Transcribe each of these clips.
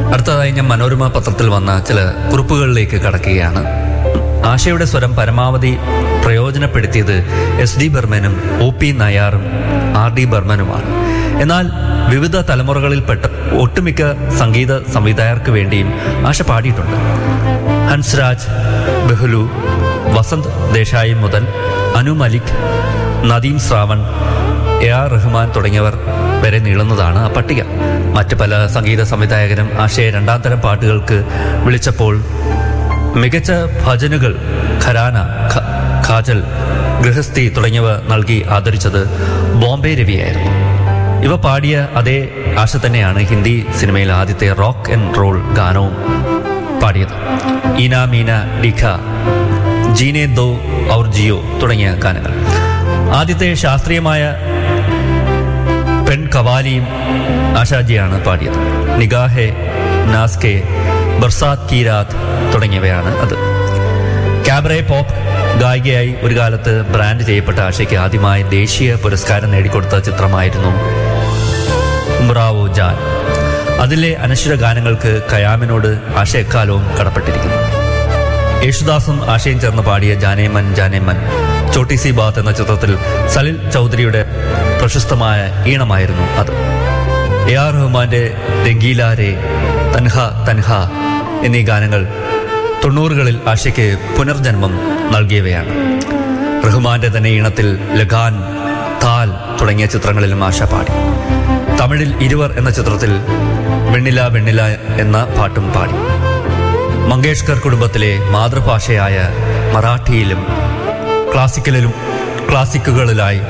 അടുത്തതായി ഞാൻ മനോരമ പത്രത്തിൽ വന്ന ചില കുറിപ്പുകളിലേക്ക് കടക്കുകയാണ് ആശയുടെ സ്വരം പരമാവധി പ്രയോജനപ്പെടുത്തിയത് എസ് ഡി ബർമനും ഒ പി നയാറും ആർ ഡി ബർമനുമാണ് എന്നാൽ വിവിധ തലമുറകളിൽപ്പെട്ട ഒട്ടുമിക്ക സംഗീത സംവിധായകർക്ക് വേണ്ടിയും ആശ പാടിയിട്ടുണ്ട് ഹൻസ്രാജ് ബെഹ്ലു വസന്ത് ദേശായി മുതൽ അനു മലിക് നദീം ശ്രാവൺ എ ആർ റഹ്മാൻ തുടങ്ങിയവർ വരെ നീളുന്നതാണ് ആ പട്ടിക മറ്റ് പല സംഗീത സംവിധായകരും ആശയെ രണ്ടാം തരം പാട്ടുകൾക്ക് വിളിച്ചപ്പോൾ മികച്ച ഭജനുകൾ ഖരാന ഖ- ഖാജൽ ഗൃഹസ്ഥി തുടങ്ങിയവ നൽകി ആദരിച്ചത് ബോംബെ രവിയായിരുന്നു ഇവ പാടിയ അതേ ആശ തന്നെയാണ് ഹിന്ദി സിനിമയിൽ ആദ്യത്തെ റോക്ക് ആൻഡ് റോൾ ഗാനവും പാടിയത് ഈന മീന ഡിഖ ജീനെ ദോ ഔർ ജിയോ തുടങ്ങിയ ഗാനങ്ങൾ ആദ്യത്തെ ശാസ്ത്രീയമായ പെൺ കവാലിയും ആശാജിയാണ് പാടിയത് നിഗാഹെ നാസ്കെ ബർസാത് കി രാത് തുടങ്ങിയവയാണ് അത് ക്യാബറെ പോപ്പ് ഗായികയായി ഒരു കാലത്ത് ബ്രാൻഡ് ചെയ്യപ്പെട്ട ആശയ്ക്ക് ആദ്യമായി ദേശീയ പുരസ്കാരം നേടിക്കൊടുത്ത ചിത്രമായിരുന്നു ഉമ്രാവോ ജാൻ അതിലെ അനശ്വര ഗാനങ്ങൾക്ക് കയാമിനോട് ആശ എക്കാലവും കടപ്പെട്ടിരിക്കുന്നു യേശുദാസും ആശയും ചേർന്ന് പാടിയ ജാനേമൻ ജാനേമൻ ചോട്ടി സി ബാത്ത് എന്ന ചിത്രത്തിൽ സലിൽ ചൗധരിയുടെ പ്രശസ്തമായ ഈണമായിരുന്നു അത് എ ആർ റഹ്മാന്റെ രംഗീലാരെ തൻഹ തൻഹ എന്നീ ഗാനങ്ങൾ തൊണ്ണൂറുകളിൽ ആശയ്ക്ക് പുനർജന്മം നൽകിയവയാണ് റഹ്മാന്റെ തന്നെ ഈണത്തിൽ ലഗാൻ താൽ തുടങ്ങിയ ചിത്രങ്ങളിലും ആശ പാടി തമിഴിൽ ഇരുവർ എന്ന ചിത്രത്തിൽ വെണ്ണില വെണ്ണില എന്ന പാട്ടും പാടി മങ്കേഷ്കർ കുടുംബത്തിലെ മാതൃഭാഷയായ മറാഠിയിലും ക്ലാസിക്കലിലും ക്ലാസിക്കുകളിലായി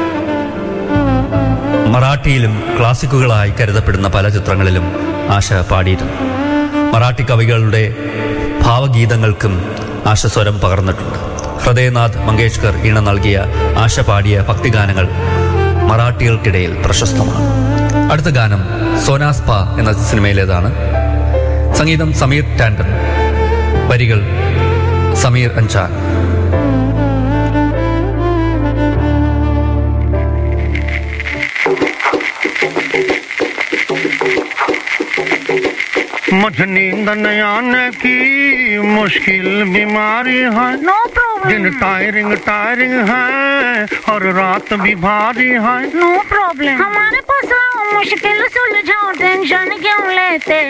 മറാഠിയിലും ക്ലാസിക്കുകളായി കരുതപ്പെടുന്ന പല ചിത്രങ്ങളിലും ആശ പാടിയിരുന്നു മറാഠി കവികളുടെ ഭാവഗീതങ്ങൾക്കും ആശ സ്വരം പകർന്നിട്ടുണ്ട് ഹൃദയനാഥ് മങ്കേഷ്കർ ഈണം നൽകിയ ആശ പാടിയ ഭക്തിഗാനങ്ങൾ മറാഠികൾക്കിടയിൽ പ്രശസ്തമാണ് അടുത്ത ഗാനം സോനാസ്പ എന്ന സിനിമയിലേതാണ് സംഗീതം സമീർ ടാൻഡൻ വരികൾ സമീർ അഞ്ചാൻ मुझ नींद न आने की मुश्किल बीमारी है नो प्रॉब्लम दिन टायरिंग टायरिंग है और रात भी भारी है नो प्रॉब्लम हमारे पास आओ मुश्किल सुलझाओ टेंशन क्यों लेते